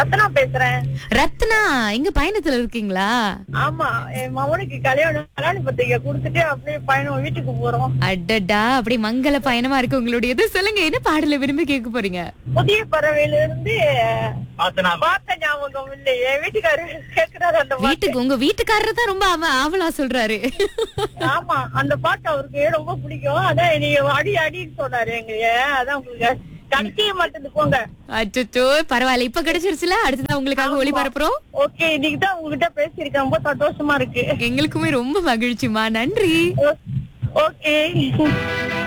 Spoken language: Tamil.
ரத்னா பேசுறேன் ரத்னா எங்க பயணத்துல இருக்கீங்களா ஆமா என் மகனுக்கு கல்யாணம் கல்யாண பத்திரிக்கை கொடுத்துட்டு அப்படியே பயணம் வீட்டுக்கு போறோம் அடடா அப்படி மங்கள பயணமா இருக்கு உங்களுடையது சொல்லுங்க என்ன பாடல விரும்பி கேட்க போறீங்க புதிய பறவையில இருந்து பார்த்த ஞாபகம் இல்லையே வீட்டுக்காரரு கேக்குறாரு அந்த பாட்டு வீட்டுக்கு உங்க வீட்டுக்காரர் தான் ரொம்ப அவ ஆவலா சொல்றாரு ஆமா அந்த பாட்டு அவருக்கு ரொம்ப பிடிக்கும் அதான் நீங்க அடி அடின்னு சொன்னாரு எங்க அதான் உங்களுக்கு கடைசிய மாட்டேன் போங்க அச்சோ பரவாயில்ல இப்ப கிடைச்சிருச்சுல அடுத்ததான் உங்களுக்காக ஒளிபரப்புறோம் ஓகே இன்னைக்கு தான் உங்ககிட்ட பேசியிருக்கேன் ரொம்ப சந்தோஷமா இருக்கு எங்களுக்குமே ரொம்ப மகிழ்ச்சிமா நன்றி ஓகே